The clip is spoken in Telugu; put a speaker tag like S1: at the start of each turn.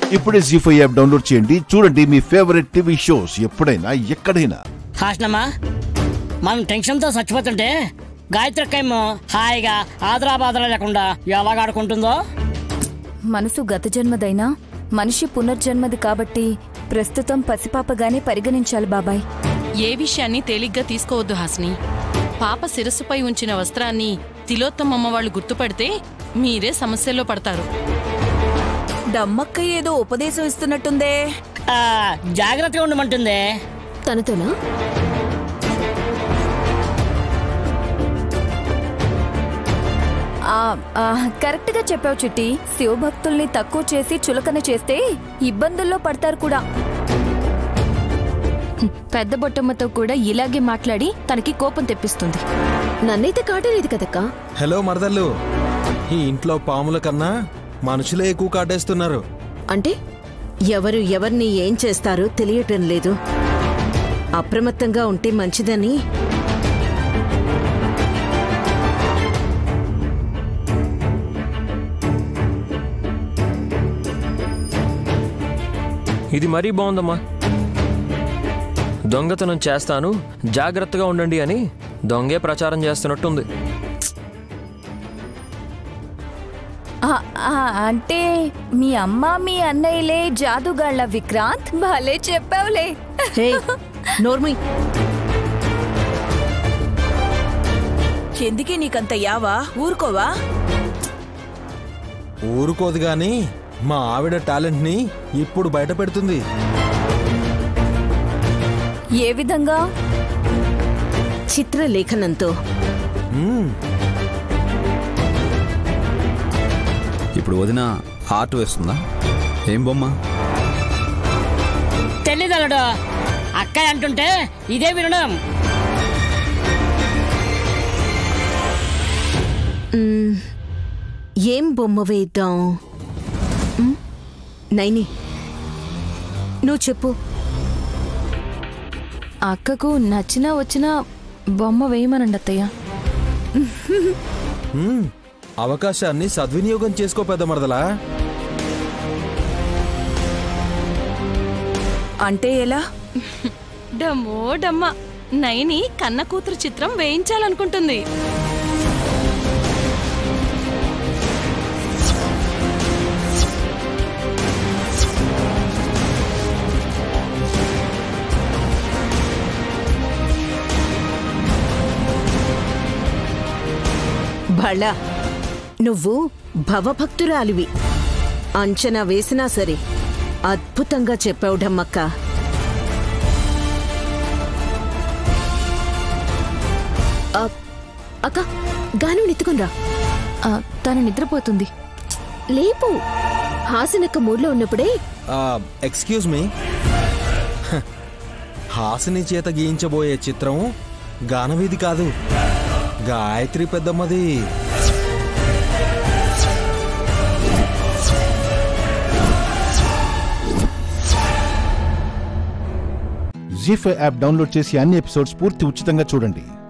S1: ఇప్పుడే జీ ఫైవ్ యాప్ డౌన్లోడ్ చేయండి చూడండి మీ ఫేవరెట్ టీవీ షోస్ ఎప్పుడైనా ఎక్కడైనా
S2: హాస్నమ్మా మనం టెన్షన్తో చచ్చిపోతుంటే గాయత్రికేమో హాయిగా ఆదరాబాదరా లేకుండా ఎలాగ ఆడుకుంటుందో
S3: మనసు గత జన్మదైనా మనిషి పునర్జన్మది కాబట్టి ప్రస్తుతం పసిపాపగానే పరిగణించాలి బాబాయ్
S4: ఏ విషయాన్ని తేలిగ్గా తీసుకోవద్దు హాస్ని పాప శిరస్సుపై ఉంచిన వస్త్రాన్ని తిలోత్తమమ్మ వాళ్ళు గుర్తుపడితే మీరే సమస్యల్లో పడతారు
S5: దమ్మక్క ఏదో ఉపదేశం ఇస్తున్నట్టుందే
S2: ఆ, జాగ్రత్తగా ఉండమంటుంది
S6: తనతోనా
S3: ఆ, ఆ, కరెక్ట్ గా చెప్పావు చిట్టి శివభక్తుల్ని తక్కువ చేసి చులకన చేస్తే ఇబ్బందుల్లో పడతారు కూడా
S6: పెద్ద బొట్టమ్మతో కూడా ఇలాగే మాట్లాడి తనకి కోపం తెప్పిస్తుంది నన్నైతే కాటలేదు కదక్కా
S7: హలో మరదళ్ళు ఈ ఇంట్లో పాముల కన్నా మనుషులే ఎక్కువ కాటేస్తున్నారు
S8: అంటే ఎవరు ఎవరిని ఏం చేస్తారో తెలియటం లేదు అప్రమత్తంగా ఉంటే మంచిదని
S9: ఇది మరీ బాగుందమ్మా దొంగతనం చేస్తాను జాగ్రత్తగా ఉండండి అని దొంగే ప్రచారం చేస్తున్నట్టుంది
S3: ఆ, ఆ, అంటే మీ అమ్మ మీ అన్నయ్యలే జాదుగాళ్ళ విక్రాంత్ భలే చెప్పావులే
S8: హే నోర్మి
S5: ఎందుకే నీకంత యావా ఊరుకోవా
S7: ఊరుకోదు గాని మా ఆవిడ టాలెంట్ ని ఇప్పుడు బయట పెడుతుంది
S3: ఏ విధంగా
S8: చిత్రలేఖనంతో
S7: మ్మ్.
S10: ఇప్పుడు వదిన ఆర్ట్ వేస్తుందా ఏం బొమ్మ
S2: తెలీదలడు అక్కయ్య అంటుంటే ఇదే వినడం
S8: మ్, ఏం బొమ్మ వేద్దాం మ్, నైని నువ్వు చెప్పు
S6: అక్కకు నచ్చినా వచ్చినా బొమ్మ వేయమనండి అత్తయ్య
S7: మ్మ్. అవకాశాన్ని సద్వినియోగం చేసుకో పెద్ద మరదలా
S5: అంటే ఎలా
S4: డమ్మో డమ్మ నైని కన్న కూతురు చిత్రం వేయించాలనుకుంటుంది
S8: భళ నువ్వు భవభక్తురాలివి అంచనా వేసినా సరే అద్భుతంగా చెప్పావు డమ్మక్క
S6: ఆ, అక్క గాను నెత్తుకునిరా ఆ, తను నిద్రపోతుంది లేపు హాసనక్క మూడ్లో ఉన్నప్పుడే
S7: ఎక్స్క్యూజ్ మీ హాసిని చేత గీయించబోయే చిత్రం గానవీధి కాదు గాయత్రి పెద్దమ్మది
S1: జీ ఫైవ్ యాప్ డౌన్లోడ్ చేసి అన్ని ఎపిసోడ్స్ పూర్తి ఉచితంగా చూడండి